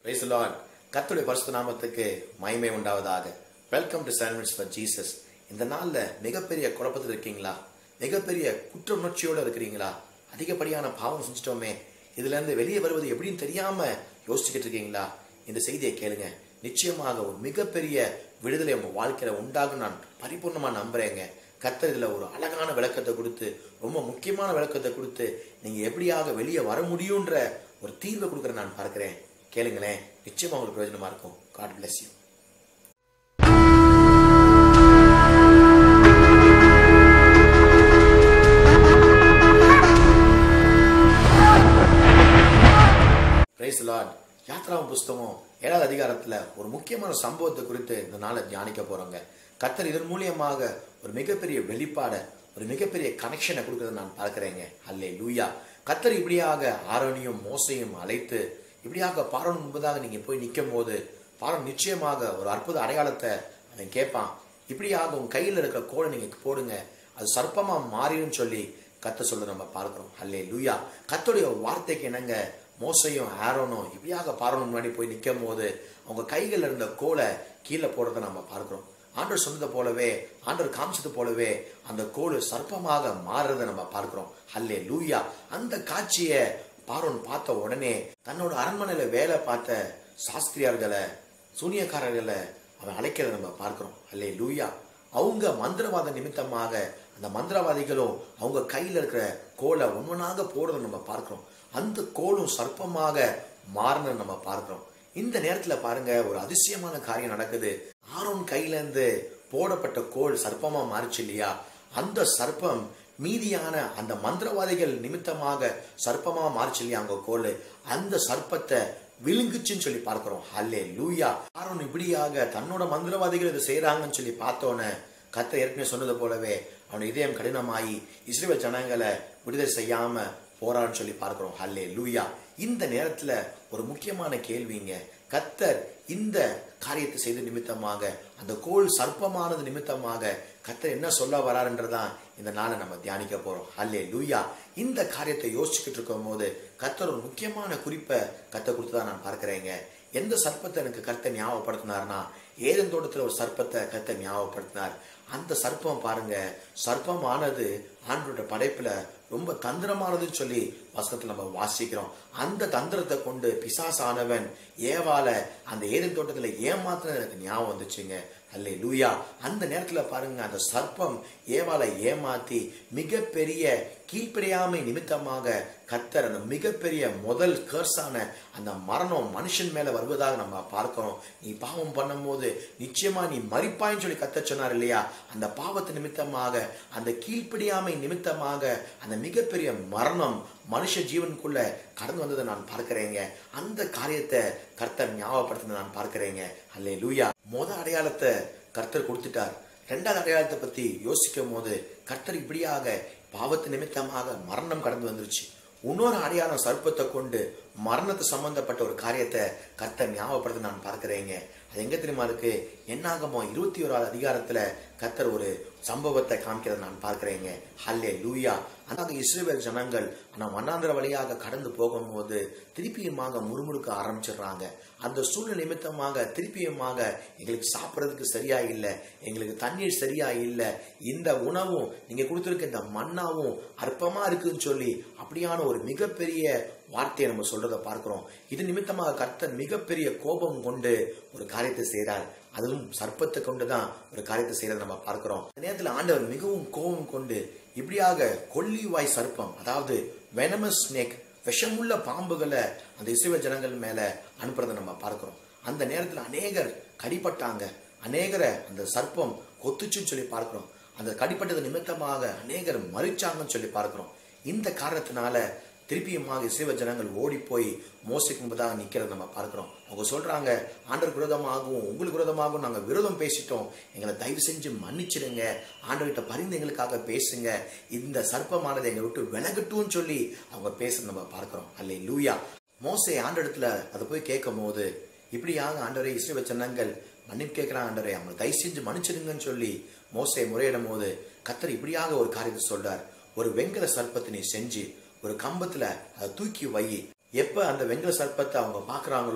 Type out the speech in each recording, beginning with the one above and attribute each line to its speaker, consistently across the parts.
Speaker 1: price Lord கர்த்தருடைய பரிசுத்த நாமத்துக்கு மகிமை உண்டாவதாக welcome to servants for Jesus இந்த நாள்ல மிகப்பெரிய குழப்பத்தில் இருக்கீங்களா மிகப்பெரிய குற்ற உணர்ச்சியோட இருக்கிறீங்களா அதிகப்படியான பாவம் செஞ்சிட்டோமே இதுல இருந்து வெளியே வருவது எப்படின்னு தெரியாம யோசிச்சுக்கிட்டு இருக்கீங்களா இந்த செய்தியை கேளுங்க நிச்சயமாக ஒரு மிகப்பெரிய விடுதலை உங்க வாழ்க்கையில உண்டாகும் நான் பரிபூர்ணமா நம்புறேங்க கர்த்தர் இதுல ஒரு அழகான விளக்கத்தை கொடுத்து ரொம்ப முக்கியமான விளக்கத்தை கொடுத்து நீங்க எப்படியாக வெளியே வர முடியுன்ற ஒரு தீர்வை கொடுக்குற நான் பார்க்கிறேன் கேளுங்களேன் நிச்சயமா உங்களுக்கு பிரயோஜனமா இருக்கும் God bless you praise Lord யாத்ராவும் புஸ்தகம் ஏழாவது அதிகாரத்துல ஒரு முக்கியமான சம்பவத்தை குறித்து இந்த நாளை தியானிக்க போறோங்க கத்தர் இதன் மூலியமாக ஒரு மிகப்பெரிய வெளிப்பாட ஒரு மிகப்பெரிய கனெக்ஷனை கொடுக்கறத நான் பார்க்கிறேங்க அல்லே லூயா கத்தர் இப்படியாக ஆரோனியும் மோசையும் அழைத்து இப்படியாக பாரோன் முன்பதாக நீங்க போய் நிற்கும் போது பாரோன் நிச்சயமாக ஒரு அற்புத அடையாளத்தை அவன் கேட்பான் இப்படியாக உன் கையில் இருக்க கோலை நீங்க போடுங்க அது சர்ப்பமா மாறிடும் சொல்லி கத்த சொல்ல நம்ம பார்க்கிறோம் அல்லே லூயா கத்துடைய வார்த்தைக்கு என்னங்க மோசையும் ஆரோனும் இப்படியாக பாரோனும் முன்னாடி போய் நிற்கும் போது அவங்க கைகள் இருந்த கோலை கீழே போடுறத நம்ம பார்க்கிறோம் ஆண்டவர் சொன்னதை போலவே ஆண்டவர் காமிச்சது போலவே அந்த கோல் சர்ப்பமாக மாறுறதை நம்ம பார்க்கிறோம் அல்லே லூயா அந்த காட்சியை பாரோன் பார்த்த உடனே தன்னோட அரண்மனையில வேலை பார்த்த சாஸ்திரியார்களை சூனியக்காரர்களை அவன் அழைக்கிறத நம்ம பார்க்கிறோம் அல்லே லூயா அவங்க மந்திரவாத நிமித்தமாக அந்த மந்திரவாதிகளும் அவங்க கையில் இருக்கிற கோலை ஒவ்வொன்றாக போடுறத நம்ம பார்க்கிறோம் அந்த கோலும் சர்ப்பமாக மாறினதை நம்ம பார்க்கிறோம் இந்த நேரத்துல பாருங்க ஒரு அதிசயமான காரியம் நடக்குது ஆரோன் கையில இருந்து போடப்பட்ட கோல் சர்ப்பமா மாறிச்சு இல்லையா அந்த சர்ப்பம் மீதியான அந்த மந்திரவாதிகள் நிமித்தமாக சர்ப்பமா மாறிச்சு இல்லையா அங்க கோல் அந்த சர்ப்பத்தை விழுங்குச்சுன்னு சொல்லி பார்க்கிறோம் அல்லே லூயா ஆரோன் இப்படியாக தன்னோட மந்திரவாதிகள் இதை செய்யறாங்கன்னு சொல்லி பார்த்தோன்னே கத்த ஏற்கனவே சொன்னது போலவே அவன் இதயம் கடினமாயி இஸ்ரேல் ஜனங்களை விடுதலை செய்யாம போறான்னு சொல்லி பார்க்கிறோம் ஹல்லே லூயா இந்த நேரத்துல ஒரு முக்கியமான கேள்விங்க கத்தர் இந்த காரியத்தை செய்த நிமித்தமாக அந்த கோல் சர்ப்பமானது நிமித்தமாக கத்தர் என்ன சொல்ல வராருன்றதான் இந்த நாளை நம்ம தியானிக்க போறோம் அல்லே லூயா இந்த காரியத்தை யோசிச்சுக்கிட்டு இருக்கும் போது கத்தர் ஒரு முக்கியமான குறிப்பை கத்த கொடுத்ததா நான் பார்க்கிறேங்க எந்த சர்ப்பத்தை எனக்கு கர்த்த ஞாபகப்படுத்தினார்னா ஏதன் தோட்டத்தில் ஒரு சர்ப்பத்தை கர்த்த ஞாபகப்படுத்தினார் அந்த சர்ப்பம் பாருங்க சர்ப்பமானது ஆண்டோட படைப்புல ரொம்ப தந்திரமானதுன்னு சொல்லி வசனத்துல நம்ம வாசிக்கிறோம் அந்த தந்திரத்தை கொண்டு பிசாசானவன் ஏவால அந்த ஏதன் தோட்டத்துல ஏமாத்தின எனக்கு ஞாபகம் வந்துச்சுங்க அல்லே லூயா அந்த நேரத்துல பாருங்க அந்த சர்ப்பம் ஏவால ஏமாத்தி மிகப்பெரிய கீழ்ப்படியாமை நிமித்தமாக கத்தர் அந்த மிகப்பெரிய முதல் கர்ஸான அந்த மரணம் மனுஷன் மேல வருவதாக நம்ம பார்க்கிறோம் நீ பாவம் பண்ணும்போது நிச்சயமா நீ மறிப்பாயின்னு சொல்லி கத்த சொன்னார் இல்லையா அந்த பாவத்து நிமித்தமாக அந்த கீழ்ப்படியாமை நிமித்தமாக அந்த மிகப்பெரிய மரணம் மனுஷ ஜீவனுக்குள்ள கடந்து வந்ததை நான் பார்க்கிறேங்க அந்த காரியத்தை கர்த்தர் ஞாபகப்படுத்தினதை நான் பார்க்கிறேங்க அல்லே லூயா மொத அடையாளத்தை கர்த்தர் கொடுத்துட்டார் ரெண்டாவது அடையாளத்தை பத்தி யோசிக்கும் போது கர்த்தர் இப்படியாக பாவத்து நிமித்தமாக மரணம் கடந்து வந்துருச்சு இன்னொரு அடையாளம் சர்ப்பத்தை கொண்டு மரணத்து சம்பந்தப்பட்ட ஒரு காரியத்தை கர்த்தர் ஞாபகப்படுத்த நான் பார்க்கிறேங்க அது எங்க தெரியுமா இருக்கு என்னாகமோ இருபத்தி ஓராவது அதிகாரத்துல கர்த்தர் ஒரு சம்பவத்தை காமிக்கிறத நான் பார்க்கிறேங்க ஹல்லே லூயா அந்த இஸ்ரேல் ஜனங்கள் ஆனா மன்னாந்திர வழியாக கடந்து போகும்போது திருப்பியுமாக முறுமுறுக்க ஆரம்பிச்சிடுறாங்க அந்த சூழ்நிலை நிமித்தமாக திருப்பியுமாக எங்களுக்கு சாப்பிட்றதுக்கு சரியா இல்லை எங்களுக்கு தண்ணீர் சரியா இல்லை இந்த உணவும் நீங்க கொடுத்துருக்க இந்த மண்ணாவும் அற்பமா இருக்குன்னு சொல்லி அப்படியான ஒரு மிகப்பெரிய வார்த்தையை நம்ம சொல்றதை பார்க்கிறோம் இது நிமித்தமாக கர்த்தர் மிகப்பெரிய கோபம் கொண்டு ஒரு காரியத்தை செய்கிறார் அதுவும் சர்ப்பத்தை கொண்டுதான் ஒரு காரியத்தை செய்யறதை நம்ம பார்க்கிறோம் அந்த நேரத்தில் ஆண்டவர் மிகவும் கோபம் கொண்டு இப்படியாக கொல்லிவாய் சர்ப்பம் அதாவது வெனமஸ் ஸ்னேக் விஷமுள்ள பாம்புகளை அந்த இசைவ ஜனங்கள் மேல அனுப்புறதை நம்ம பார்க்கிறோம் அந்த நேரத்தில் அநேகர் கடிப்பட்டாங்க அநேகரை அந்த சர்ப்பம் கொத்துச்சுன்னு சொல்லி பார்க்கிறோம் அந்த கடிப்பட்டது நிமித்தமாக அநேகர் மறிச்சாங்கன்னு சொல்லி பார்க்கிறோம் இந்த காரணத்தினால திருப்பியுமாக இசைவ ஜனங்கள் ஓடி போய் மோசைக்கு முன்பதாக நிக்கிறத நம்ம பார்க்கிறோம் அவங்க சொல்றாங்க ஆண்டர் விரோதமாகவும் உங்களுக்கு விரோதமாகவும் நாங்க விரோதம் பேசிட்டோம் எங்களை தயவு செஞ்சு மன்னிச்சிடுங்க ஆண்டவர்கிட்ட பரிந்து எங்களுக்காக பேசுங்க இந்த சர்ப்பமானது எங்களை விட்டு விலகட்டும்னு சொல்லி அவங்க பேசுறத நம்ம பார்க்கிறோம் அல்ல லூயா மோசை ஆண்டஇடத்துல அதை போய் கேட்கும் போது இப்படியாக ஆண்டவரை இஸ்ரேவ ஜனங்கள் மன்னிப்பு கேட்கிறான் ஆண்டவரை அவங்க தயவு செஞ்சு மன்னிச்சிடுங்கன்னு சொல்லி மோசை முறையிடும் போது கத்தர் இப்படியாக ஒரு காரியத்தை சொல்றார் ஒரு வெங்கல சர்ப்பத்தை நீ செஞ்சு ஒரு கம்பத்துல அதை தூக்கி வை எப்ப அந்த வெங்கல சர்ப்பத்தை அவங்க பாக்குறாங்களோ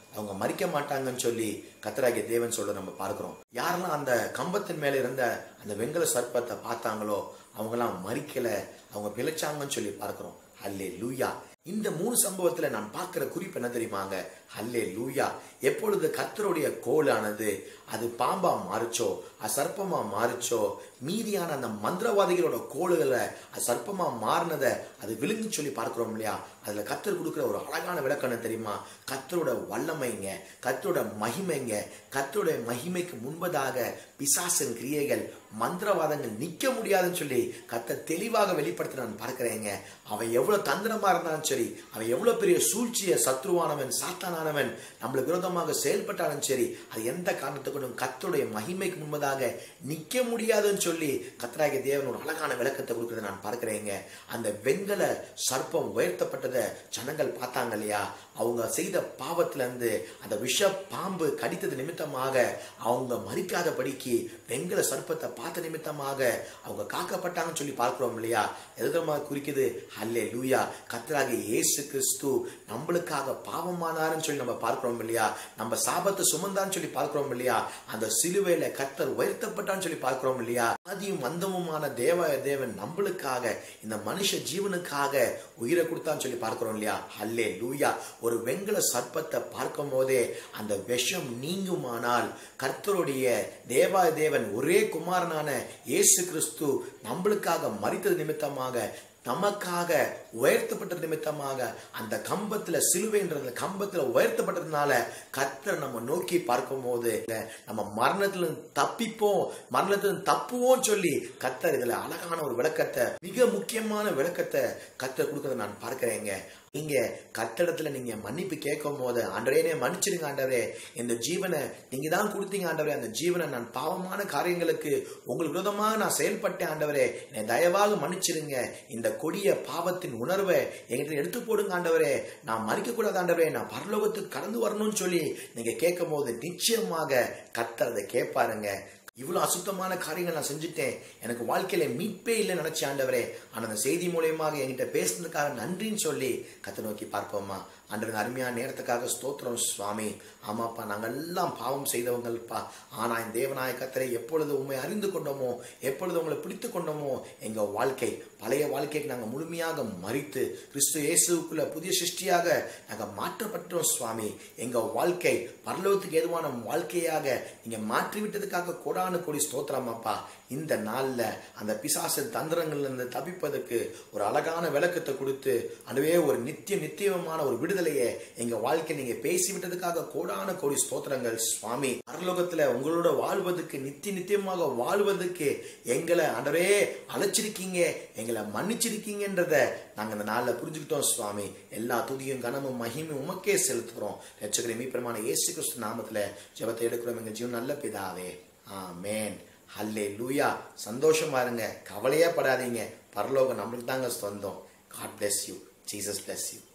Speaker 1: அவங்க மறிக்க மாட்டாங்கன்னு சொல்லி கத்தராகிய தேவன் சொல்ல நம்ம பார்க்கிறோம் யாரெல்லாம் அந்த கம்பத்தின் மேல இருந்த அந்த வெங்கல சர்ப்பத்தை பார்த்தாங்களோ அவங்கெல்லாம் மறிக்கல அவங்க பிழைச்சாங்கன்னு சொல்லி பார்க்கிறோம் அல்லே லூயா இந்த மூணு சம்பவத்துல நான் பார்க்கிற குறிப்பு என்ன தெரியுமாங்க அல்லே லூயா எப்பொழுது கர்த்தருடைய கோலானது அது பாம்பா மாறுச்சோ அது சர்ப்பமா மாறுச்சோ மீதியான அந்த மந்திரவாதிகளோட கோளுகளை அது சர்ப்பமா மாறினதை அது விழுங்கு சொல்லி பார்க்கிறோம் இல்லையா அதுல கத்தர் கொடுக்குற ஒரு அழகான விளக்கம் என்ன தெரியுமா கத்தரோட வல்லமைங்க கத்தரோட மகிமைங்க கத்தரோட மகிமைக்கு முன்பதாக பிசாசின் கிரியைகள் மந்திரவாதங்கள் நிக்க முடியாதுன்னு சொல்லி கத்த தெளிவாக வெளிப்படுத்த நான் பார்க்கிறேங்க அவன் எவ்வளவு தந்திரமா இருந்தாலும் சரி அவன் எவ்வளவு பெரிய சூழ்ச்சிய சத்ருவானவன் சாத்தானானவன் நம்மளுக்கு விரோதமாக செயல்பட்டாலும் சரி அது எந்த காரணத்துக்கும் கத்தருடைய மகிமைக்கு முன்பதாக நிக்க முடியாதுன்னு சொல்லி கத்தராகிய தேவன் ஒரு அழகான விளக்கத்தை கொடுக்கறதை நான் பார்க்கிறேங்க அந்த வெண்கல சர்ப்பம் உயர்த்தப்பட்டதை ஜனங்கள் பார்த்தாங்க இல்லையா அவங்க செய்த பாவத்துல இருந்து அந்த விஷ பாம்பு கடித்தது நிமித்தமாக அவங்க மறிக்காதபடிக்கு வெண்கல சர்ப்பத்தை பார்த்த நிமித்தமாக அவங்க காக்கப்பட்டாங்கன்னு சொல்லி பார்க்கிறோம் இல்லையா எதுமா குறிக்குது அல்லே லூயா கத்தராகிய இயேசு கிறிஸ்து நம்மளுக்காக பாவமானாருன்னு சொல்லி நம்ம பார்க்கிறோம் இல்லையா நம்ம சாபத்தை சுமந்தான்னு சொல்லி பார்க்கிறோம் இல்லையா அந்த சிலுவையில கத்தர் உயர்த்தப்பட்டான்னு சொல்லி பார்க்கிறோம் இல்லையா அதியும் அந்தமுமான தேவ தேவன் நம்மளுக்காக இந்த மனுஷ ஜீவனுக்காக உயிரை கொடுத்தான்னு சொல்லி பார்க்கிறோம் இல்லையா அல்லே லூயா ஒரு வெண்கல சர்ப்பத்தை பார்க்கும் போதே அந்த விஷம் நீங்குமானால் கர்த்தருடைய தேவா தேவன் ஒரே குமாரனான இயேசு கிறிஸ்து நம்மளுக்காக மறித்தது நிமித்தமாக நமக்காக உயர்த்தப்பட்டது நிமித்தமாக அந்த கம்பத்துல சிலுவைன்றது கம்பத்துல உயர்த்தப்பட்டதுனால கத்தர் நம்ம நோக்கி பார்க்கும் போது நம்ம மரணத்துல தப்பிப்போம் மரணத்துல தப்புவோம் சொல்லி கத்தர் இதுல அழகான ஒரு விளக்கத்தை மிக முக்கியமான விளக்கத்தை கத்தர் கொடுக்கறத நான் பார்க்கிறேங்க நீங்க கத்தடத்துல நீங்க மன்னிப்பு கேட்கும் போது ஆண்டவரே மன்னிச்சிருங்க ஆண்டவரே இந்த ஜீவனை நீங்க தான் கொடுத்தீங்க ஆண்டவரே அந்த ஜீவனை நான் பாவமான காரியங்களுக்கு உங்களுக்கு விரோதமாக நான் செயல்பட்டேன் ஆண்டவரே என்னை தயவாக மன்னிச்சிருங்க இந்த கொடிய பாவத்தின் உணர்வை எங்கிட்ட எடுத்து போடுங்க ஆண்டவரே நான் மறிக்க கூடாது ஆண்டவரே நான் பரலோகத்துக்கு கடந்து வரணும்னு சொல்லி நீங்க கேட்கும் போது நிச்சயமாக கத்தர் அதை கேட்பாருங்க இவ்வளவு அசுத்தமான காரியங்கள் நான் செஞ்சுட்டேன் எனக்கு வாழ்க்கையில மீட்பே இல்லை நினைச்ச ஆண்டவரே ஆனா அந்த செய்தி மூலியமாக என்கிட்ட பேசுனதுக்காக நன்றின்னு சொல்லி கத்தை நோக்கி பார்ப்போமா அன்று அருமையான நேரத்துக்காக ஸ்தோத்திரம் சுவாமி ஆமாப்பா நாங்கள் எல்லாம் பாவம் செய்தவங்கள்ப்பா ஆனா இந்த தேவநாய கத்தரை எப்பொழுது உண்மை அறிந்து கொண்டோமோ எப்பொழுது உங்களை பிடித்து கொண்டோமோ எங்க வாழ்க்கை பழைய வாழ்க்கைக்கு நாங்கள் முழுமையாக மறித்து கிறிஸ்து இயேசுக்குள்ள புதிய சிருஷ்டியாக நாங்கள் மாற்றப்பட்டோம் சுவாமி எங்க வாழ்க்கை பரலோகத்துக்கு ஏதுவான வாழ்க்கையாக நீங்க மாற்றி விட்டதுக்காக கோடானு கோடி ஸ்தோத்திரம் அப்பா இந்த நாள்ல அந்த பிசாசு தந்திரங்கள்ல இருந்து தப்பிப்பதற்கு ஒரு அழகான விளக்கத்தை கொடுத்து அதுவே ஒரு நித்திய நித்தியமான ஒரு விடுதலையை எங்க வாழ்க்கை நீங்க பேசி விட்டதுக்காக கோடான கோடி ஸ்தோத்திரங்கள் சுவாமி பரலோகத்துல உங்களோட வாழ்வதற்கு நித்திய நித்தியமாக வாழ்வதற்கு எங்களை அன்றவே அழைச்சிருக்கீங்க எங்களை மன்னிச்சிருக்கீங்கன்றத நாங்க இந்த நாள்ல புரிஞ்சுக்கிட்டோம் சுவாமி எல்லா துதியும் கனமும் மகிமும் உமக்கே செலுத்துகிறோம் ரட்சகரை மீப்பரமான இயேசு கிறிஸ்து நாமத்துல ஜெபத்தை எடுக்கிறோம் எங்க ஜீவன் நல்ல பிதாவே ஆமேன் ஹல்லே லூயா சந்தோஷமா இருங்க கவலையே படாதீங்க பரலோகம் நம்மளுக்கு தாங்க சொந்தம் God bless you Jesus bless you